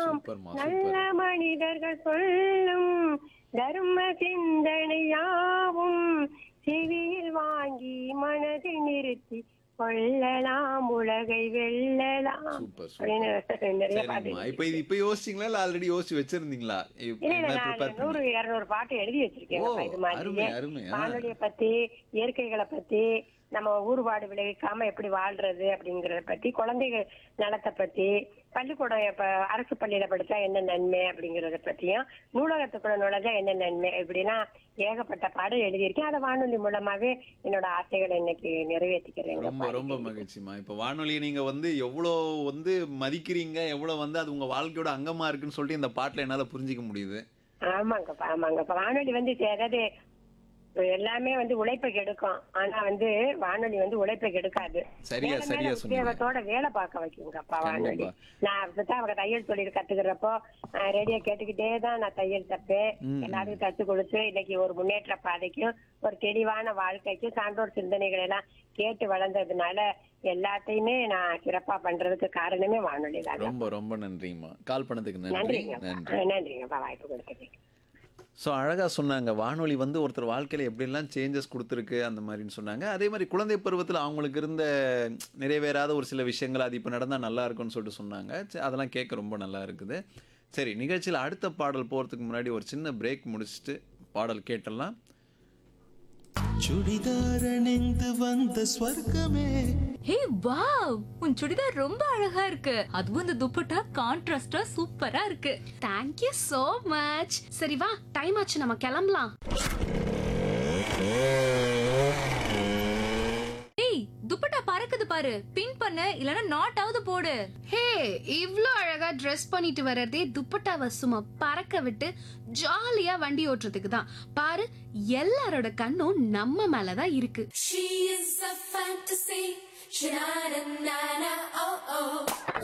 சூப்பர்மா நல்ல சூப்பர் மனிதர்கள் சொல்லும் தர்ம சிந்தனையாவும் செவியில் வாங்கி மனதில் நிறுத்தி கொள்ளலாம் உலகை வெல்லலாம் சூப்பர் அப்படின்னு சூப்பர் நிறைய பாட்டு சரிங்கம்மா இப்ப இது இப்ப யோசிச்சீங்களா இல்ல ஆல்ரெடி யோசிச்சு வச்சிருந்தீங்களா இப்ப இல்ல இல்ல என்ன நான் ப்ரிப்பேர் நூறு பண்ணி இருநூறு பாட்டு எழுதி வச்சிருக்கேன் ஓ, இது மாதிரி அருமை, அருமை, ஆ. வானொலியை பத்தி இயற்கைகளை பத்தி நம்ம ஊறுபாடு விளைவிக்காம எப்படி வாழ்றது அப்படிங்கறத பத்தி குழந்தைகள் நலத்தை பத்தி பள்ளிக்கூடம் இப்ப அரசு பள்ளியில படிச்சா என்ன நன்மை அப்படிங்கறத பத்தியும் நூலகத்துக்குள்ள நுழைஞ்சா என்ன நன்மை இப்படிலாம் ஏகப்பட்ட பாடம் எழுதியிருக்கேன் அதை வானொலி மூலமாவே என்னோட ஆசைகளை இன்னைக்கு நிறைவேற்றிக்கிறேன் ரொம்ப ரொம்ப மகிழ்ச்சிமா இப்ப வானொலியை நீங்க வந்து எவ்வளவு வந்து மதிக்கிறீங்க எவ்வளவு வந்து அது உங்க வாழ்க்கையோட அங்கமா இருக்குன்னு சொல்லிட்டு இந்த பாட்டுல என்னால புரிஞ்சிக்க முடியுது ஆமாங்கப்பா ஆமாங்கப்பா வானொலி வந்து சே- அதாவது இப்ப எல்லாமே வந்து உழைப்பை கெடுக்கும் ஆனா வந்து வானொலி வந்து உழைப்பை கெடுக்காது சரியா, மேல சரியா மேல சொன்னீங்க. உத்வேகத்தோட வேலை பார்க்க வைக்குங்கப்பா வானொலி கண்டிப்பா. நான் அப்படித்தான் அவங்க தையல் தொழில் கத்துக்கிறப்போ ரேடியோ கேட்டுக்கிட்டே தான் நான் தையல் தப்பேன் ம், எல்லாருக்கும் தச்சு கொடுத்து இன்னைக்கு ஒரு முன்னேற்ற பாதைக்கும் ஒரு தெளிவான வாழ்க்கைக்கும் சான்றோர் சிந்தனைகள் எல்லாம் கேட்டு வளர்ந்ததுனால எல்லாத்தையுமே நான் சிறப்பா பண்றதுக்கு காரணமே வானொலி தான் ரொம்ப ரொம்ப நன்றிங்கம்மா கால் பண்ணதுக்கு நன்றி நன்றிங்கப்பா நன்றி ஆ, நன்றிங்கப்பா வாய்ப்பு கொடுத்ததுக்கு ஸோ அழகாக சொன்னாங்க வானொலி வந்து ஒருத்தர் வாழ்க்கையில் எப்படிலாம் சேஞ்சஸ் கொடுத்துருக்கு அந்த மாதிரின்னு சொன்னாங்க அதே மாதிரி குழந்தை பருவத்தில் அவங்களுக்கு இருந்த நிறைவேறாத ஒரு சில விஷயங்கள் அது இப்போ நடந்தால் நல்லா இருக்கும்னு சொல்லிட்டு சொன்னாங்க சரி, அதெல்லாம் கேட்க ரொம்ப நல்லா இருக்குது சரி நிகழ்ச்சியில் அடுத்த பாடல் போகிறதுக்கு முன்னாடி ஒரு சின்ன பிரேக் முடிச்சுட்டு பாடல் கேட்டலாம் சுடிதார் அணிந்து வந்த ஸ்வர்க்கமே ஹே வாவ் உன் சுடிதார் ரொம்ப அழகா இருக்கு அதுவும் இந்த துப்பட்டா கான்ட்ராஸ்டா சூப்பரா இருக்கு தேங்க் யூ so மச் சரி வா டைம் ஆச்சு நம்ம கிளம்பலாம் ஏய் துப்பட்டா பறக்குது பாரு பின் பண்ணு இல்லனா நாட் ஆவது போடு ஹே இவ்ளோ அழகா ட்ரெஸ் பண்ணிட்டு வர்றதே துப்பட்டாவை சும்மா பறக்க விட்டு ஜாலியா வண்டி ஓட்டுறதுக்கு தான் பாரு எல்லாரோட கண்ணும் நம்ம மேல தான் இருக்கு She is a fantasy. Sha-na-na-na, oh oh.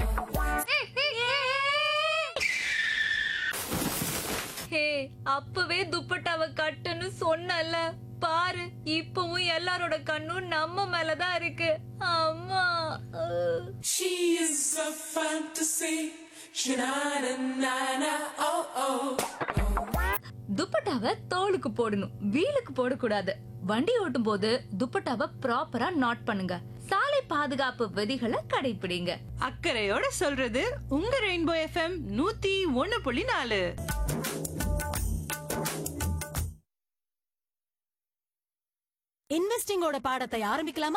ஹே அப்பவே துப்பட்டாவை கட்டுன்னு சொன்னல பாரு இப்பவும் எல்லாரோட கண்ணும் நம்ம மேலதான் இருக்கு அம்மா அஹ். She is a fantasy. Sha-na-na-na, oh oh. துப்பட்டாவை தோலுக்கு போடணும் வீலுக்கு போடக்கூடாது வண்டி ஓட்டும் போது துப்பட்டாவை ப்ராப்பரா நாட் பண்ணுங்க சாலை பாதுகாப்பு விதிகளை கடைபிடிங்க அக்கறையோட சொல்றது உங்க ரெயின்போ எஃப்எம் நூத்தி ஒன்னு புள்ளி நாலு இன்வெஸ்டிங்கோட பாடத்தை ஆரம்பிக்கலாமா